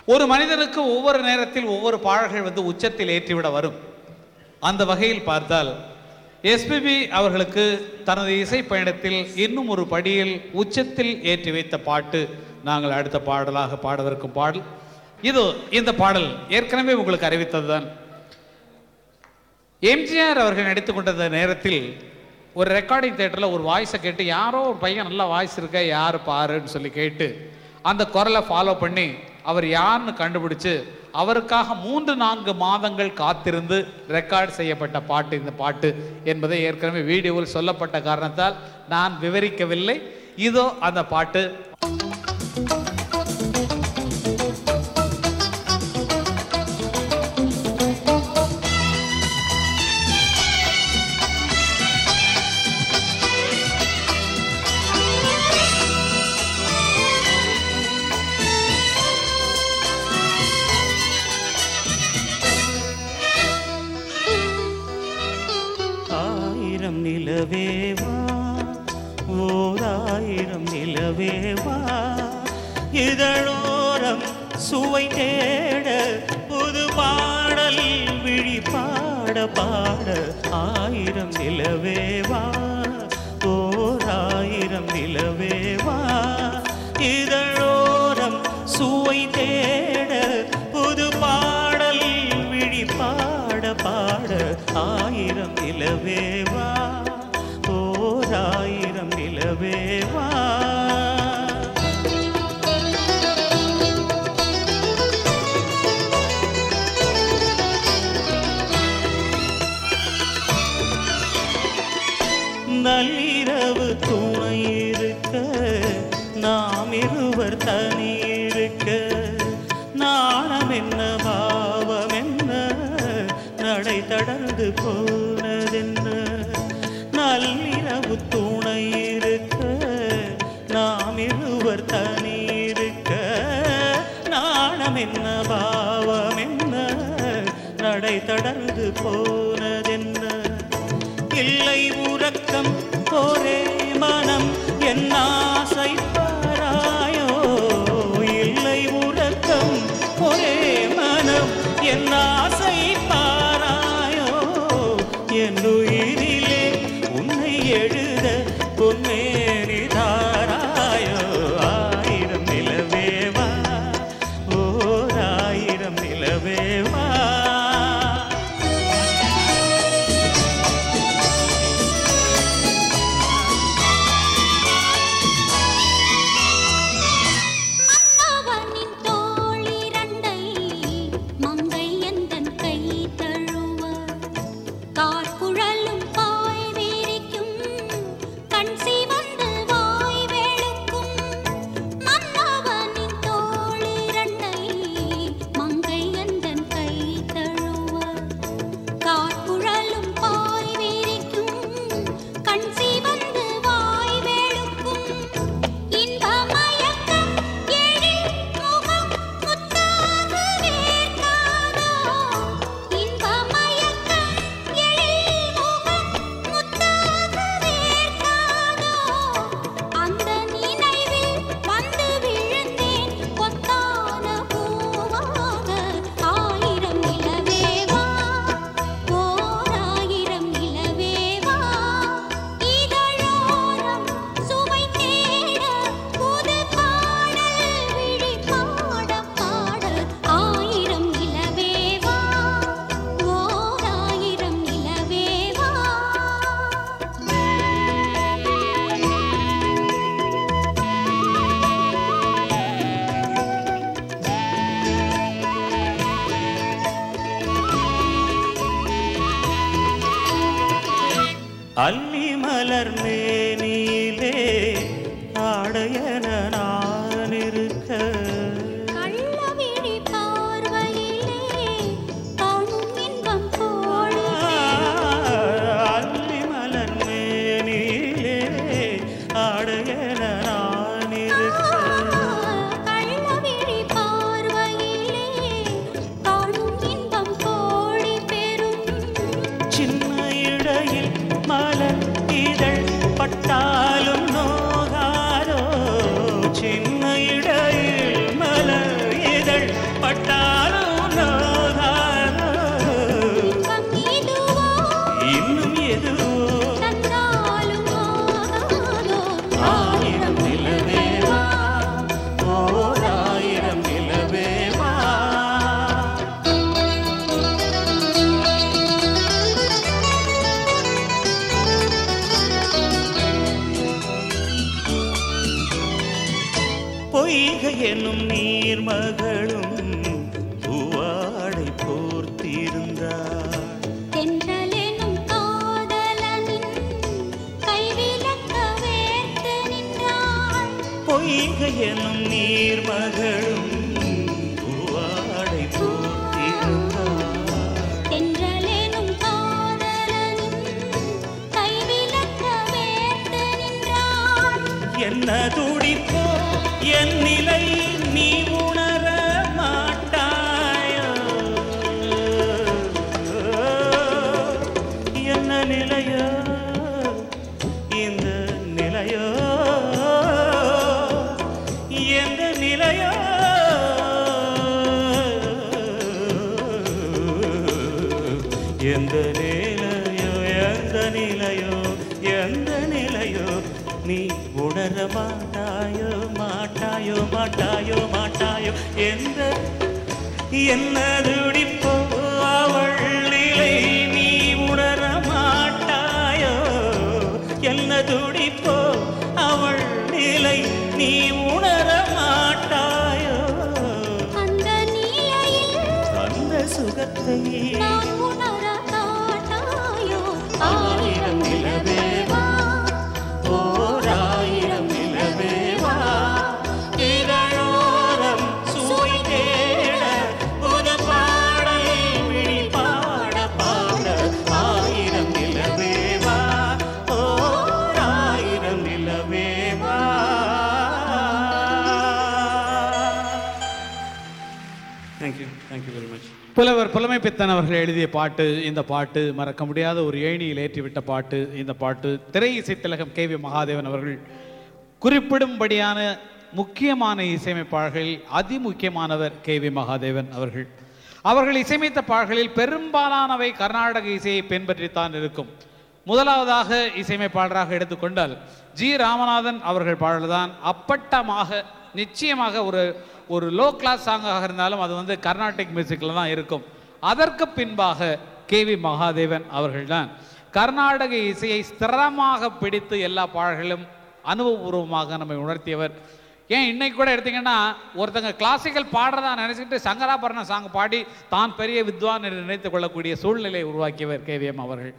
ஒரு மனிதனுக்கு ஒவ்வொரு நேரத்தில் ஒவ்வொரு பாடல்கள் வந்து உச்சத்தில் ஏற்றிவிட வரும் அந்த வகையில் பார்த்தால் எஸ்பிபி அவர்களுக்கு தனது இசை பயணத்தில் இன்னும் ஒரு படியில் உச்சத்தில் ஏற்றி வைத்த பாட்டு நாங்கள் அடுத்த பாடலாக பாடவிருக்கும் பாடல் இது இந்த பாடல் ஏற்கனவே உங்களுக்கு அறிவித்ததுதான் எம்ஜிஆர் அவர்கள் நடித்துக் கொண்டிருந்த நேரத்தில் ஒரு ரெக்கார்டிங் தேட்டரில் ஒரு வாய்ஸை கேட்டு யாரோ ஒரு பையன் நல்லா வாய்ஸ் இருக்க யார் பாருன்னு சொல்லி கேட்டு அந்த குரலை ஃபாலோ பண்ணி அவர் யாருன்னு கண்டுபிடிச்சு அவருக்காக மூன்று நான்கு மாதங்கள் காத்திருந்து ரெக்கார்ட் செய்யப்பட்ட பாட்டு இந்த பாட்டு என்பதை ஏற்கனவே வீடியோவில் சொல்லப்பட்ட காரணத்தால் நான் விவரிக்கவில்லை இதோ அந்த பாட்டு ஆயிரம் நிலவேவா ஓராயிரம் நிலவேவா இதழோரம் சுவை தேட புது பாடல் விழி பாட பாட ஆயிரம் நிலவேவா ஓராயிரம் நிலவேவா இதழோரம் சுவை தேட புது பாடல் விழி பாட பாட ஆயிரம் நிலவேவா ஓராயிரம் நிலவேவா நள்ளிரவு துணை இருக்க நாம் இருவர் தனி இருக்க நாணம் என்ன பாவம் என்ன நடை தடர்ந்து போனதென்ன நள்ளிரவு துணை இருக்க நாம் இருவர் தனி இருக்க நாணம் என்ன பாவம் என்ன நடை தடர்ந்து போனதென்ன இல்லை உறக்கம் ஒரே மனம் என் ஆசை பாராயோ இல்லை உறக்கம் ஒரே மனம் என் ஆசை பாராயோ என் உயிரிலே உன்னை எழுத பொன்னேறி தாராயோ ஆயிரம் நிலவேவா ஓர் ஆயிரம் நிலவேவா மன்னவனின் தோளிரண்டை மங்கை எந்தன் கை தழுவ கார்குழலும் பாய் விரிக்கும் கண் சிவந்து வாய் வெளுக்கும் மன்னவனின் தோளிரண்டை மங்கை எந்தன் கை தழுவ கார்குழலும் பாய் விரிக்கும் கண் சிவந்து வாய் வெளுக்கும் இன்ப மயக்கம் எழில் முகம் முத்தாக வேர்க்காதோ இன்ப மயக்கம் எழில் முகம் முத்தாக வேர்க்காதோ அந்த நினைவில் வந்து விழுந்தேன் கொத்தான பூவாக ஆயிரம் நிலவேவா ஓர் ஆயிரம் நிலவேவா இதழோரம் சுவை தேட புது பாடல் விழி பாட பாட ஆயிரம் நிலவேவா ஓர் ஆயிரம் நிலவேவா அள்ளி மலர் மேனியிலே ஆடையன நான் இருக்க கள்ளவிழி பார்வையிலே காணும் இன்பம் போலே அள்ளி மலர் மேனியிலே ஆடையன நான் இருக்க கள்ளவிழி பார்வையிலே காணும் இன்பம் கோடி பெறும் சின்ன இடையில் மலர் இதழ் பட்டாலும் நோகாதோ மகளும் பூவாடை போர்த்திருந்தாள் தென்றலெனும் காதலனின் கைவிலக்க வேர்த்து நின்றாள் பொய்கை எனும் நீர்மகளும் பூவாடை போர்த்திருந்தாள் தென்றலெனும் காதலனின் கைவிலக்க வேர்த்து நின்றாள் என்ன துடிப்போ என் நிலை நீ உணர மாட்டாயோ என்ன நிலையோ இந்த நிலையோ எந்த நிலையோ எந்த நிலையோ எந்த நிலையோ எந்த நிலையோ நீ உணர மாட்டாயோ மாட்டாயோ மாட்டாயோ மாட்டாயோ எந்த என்ன துடிப்போ அவள் நிலை நீ உணர மாட்டாயோ என்ன துடிப்போ அவள் நிலை நீ உணர மாட்டாயோ அந்த நிலையில் அந்த சுகத்தை நான் உணர காட்டாயோ ஆயிரம் நிலவே வா ஓர் ஆயிரம் நிலவே வா இதழோரம் சுவை தேட புது பாடல் விழி பாட பாட ஆயிரம் நிலவே வா ஓர் ஆயிரம் நிலவே வா தேங்க்யூ தேங்க்யூ வெரி மச் புலவர் புலமை பித்தன் அவர்கள் எழுதிய பாட்டு இந்த பாட்டு மறக்க முடியாத ஒரு ஏணியில் ஏற்றிவிட்ட பாட்டு இந்த பாட்டு திரை இசை திலகம் கே வி மகாதேவன் அவர்கள் குறிப்பிடும்படியான முக்கியமான இசையமைப்பாளர்களில் அதிமுக்கியமானவர் கே வி மகாதேவன் அவர்கள் அவர்கள் இசையமைத்த பாடல்களில் பெரும்பாலானவை கர்நாடக இசையை பின்பற்றித்தான் இருக்கும் முதலாவதாக இசையமைப்பாளராக எடுத்துக்கொண்டால் ஜி ராமநாதன் அவர்கள் பாடல்தான் அப்பட்டமாக நிச்சயமாக ஒரு ஒரு லோ கிளாஸ் சாங்காக இருந்தாலும் அது வந்து கர்நாடிக் மியூசிக்கில் தான் இருக்கும் அதற்கு பின்பாக கே வி மகாதேவன் அவர்கள்தான் கர்நாடக இசையை ஸ்திரமாக பிடித்து எல்லா பாடல்களும் அனுபவபூர்வமாக நம்மை உணர்த்தியவர் ஏன் இன்னைக்கு கூட எடுத்தீங்கன்னா ஒருத்தங்க கிளாசிக்கல் பாடுறதா நினைச்சிட்டு சங்கராபரண சாங் பாடி தான் பெரிய வித்வான் என்று நினைத்துக் கொள்ளக்கூடிய சூழ்நிலையை உருவாக்கியவர் கேவிஎம் அவர்கள்